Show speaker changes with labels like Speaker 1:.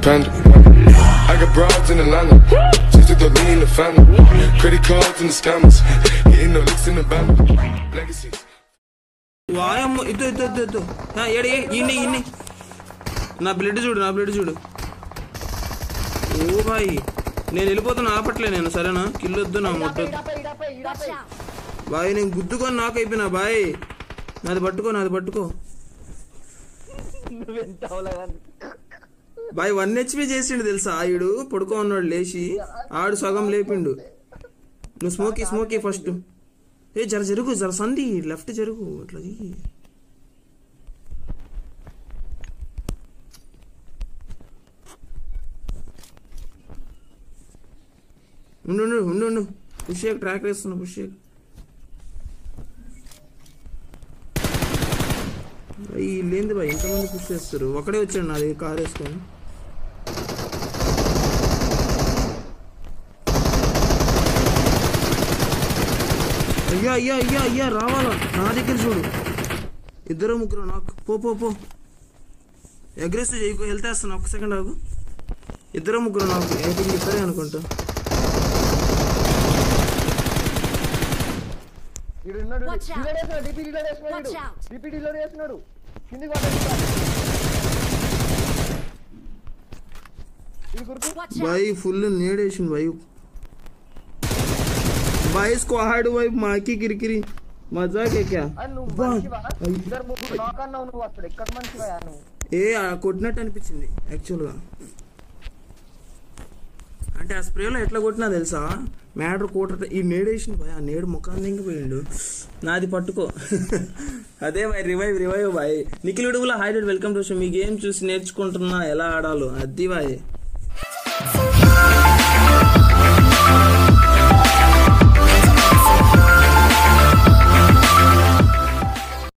Speaker 1: Panda. I got broads in Atlanta. Just to throw me in the family. Credit cards and the scammers. Getting no licks in the band. Legacies.
Speaker 2: వాయమ్మ ఇద్దు ఇద్దు ఇద్దు ఇద్దు ఆ, AD ఇన్ని ఇన్ని నా blood చూడు నా blood చూడు ఓ భాయ్ నేను వెళ్ళిపోతున్నా ఆపట్లే నేను సరేనా కిల్లొద్దు నా ముద్దు
Speaker 3: Watch out!
Speaker 2: బాయ్ నేను గుద్దుకొని నాకు అయిపోయినా బాయ్ నాది పట్టుకో నాది పట్టుకో బాయ్ వన్ హెచ్పి చేసిండు తెలుసా ఆయుడు పడుకో ఉన్నాడు లేచి ఆడు సగం లేపిండు నువ్వు స్మోకీ స్మోకీ ఫస్ట్ ఏ జర జరుగు జర సంధి లెఫ్ట్ జరుగు అట్లా చెయ్యి ఉండు ఉండు ఉండు ఉండు పుష్ ట్రాక్ వేస్తున్నా పుష్ ఈ లేంది బాయ్ ఎంతమంది పుష్ చేస్తారు ఒకడే వచ్చాడు నాది కార్ వేసుకొని అయ్యా అయ్యా అయ్యా అయ్యా రావాలా నా దగ్గర చూడు ఇద్దరు ముగ్గురు నాకు పో పో పో అగ్రెసివ్ చేయకు హెల్త్ వేస్తున్నా ఒక్క సెకండ్ ఆగు ఇద్దరు ముగ్గురు నాకు ఐ థింక్ ఇద్దరే అనుకుంటా
Speaker 4: వీడు ఉన్నాడు
Speaker 3: Watch out.
Speaker 4: రీలోడ్ చేస్తున్నాడు డిపి రీలోడ్ చేస్తున్నాడు
Speaker 3: Watch
Speaker 4: వీడు.
Speaker 3: out.
Speaker 4: డిపి రీలోడ్ చేస్తున్నాడు కిందికి పడ్డాడు ఇది గుర్తు
Speaker 3: Watch out!
Speaker 2: भाई फुल नेडेशन भाई भाई स्क्वाड भाई माँ की किरकिरी मजाक है क्या
Speaker 4: అని నువ్వు
Speaker 2: బా.
Speaker 4: మనిషివా ఇద్దరు ముగ్గురు నాకన్నావు నువ్వు అసలు ఎక్కడ మనిషివా నువ్వు
Speaker 2: ఏ ఆ కొట్టినట్టు అనిపించింది యాక్చువల్గా అంటే ఆ స్ప్రేలో ఎట్లా కొట్టినా తెలుసా మ్యాటర్ కోట ఈ నేడేషన్ బాయ్ ఆ నేడు ముఖాన్ని ఇంకిపోయిండు నాది పట్టుకో అదే boy revive revive boy Nikhil Udugula హైడెడ్ వెల్కమ్ టు షో మీ గేమ్ చూసి నేర్చుకుంటున్నా ఎలా ఆడాలో అది బాయ్